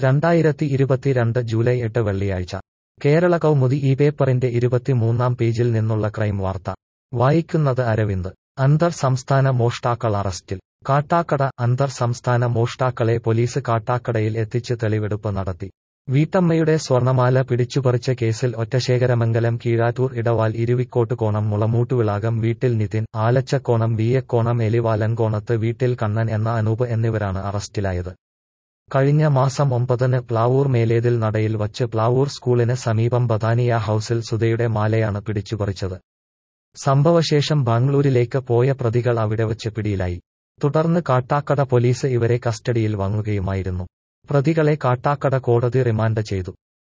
രണ്ടായിരത്തി ഇരുപത്തിരണ്ട് ജൂലൈ എട്ട് വെള്ളിയാഴ്ച കേരള കൗമുദി ഈ പേപ്പറിന്റെ ഇരുപത്തിമൂന്നാം പേജിൽ നിന്നുള്ള ക്രൈം വാർത്ത വായിക്കുന്നത് അരവിന്ദ് അന്തർ സംസ്ഥാന മോഷ്ടാക്കൾ അറസ്റ്റിൽ കാട്ടാക്കട അന്തർ സംസ്ഥാന മോഷ്ടാക്കളെ പോലീസ് കാട്ടാക്കടയിൽ എത്തിച്ച് തെളിവെടുപ്പ് നടത്തി വീട്ടമ്മയുടെ സ്വർണമാല പിടിച്ചുപറിച്ച കേസിൽ ഒറ്റശേഖരമംഗലം കീഴാറ്റൂർ ഇടവാൽ ഇരുവിക്കോട്ട് കോണം മുളമൂട്ടുവിളാകം വീട്ടിൽ നിതിൻ ആലച്ചക്കോണം വിയക്കോണം എലിവാലൻകോണത്ത് വീട്ടിൽ കണ്ണൻ എന്ന അനൂപ് എന്നിവരാണ് അറസ്റ്റിലായത് കഴിഞ്ഞ മാസം ഒമ്പതിന് പ്ലാവൂർ മേലേതിൽ നടയിൽ വച്ച് പ്ലാവൂർ സ്കൂളിന് സമീപം ബഥാനിയ ഹൌസിൽ സുധയുടെ മാലയാണ് പിടിച്ചുപറിച്ചത് സംഭവശേഷം ബാംഗ്ലൂരിലേക്ക് പോയ പ്രതികൾ അവിടെ വച്ച് പിടിയിലായി തുടർന്ന് കാട്ടാക്കട പോലീസ് ഇവരെ കസ്റ്റഡിയിൽ വാങ്ങുകയുമായിരുന്നു പ്രതികളെ കാട്ടാക്കട കോടതി റിമാൻഡ് ചെയ്തു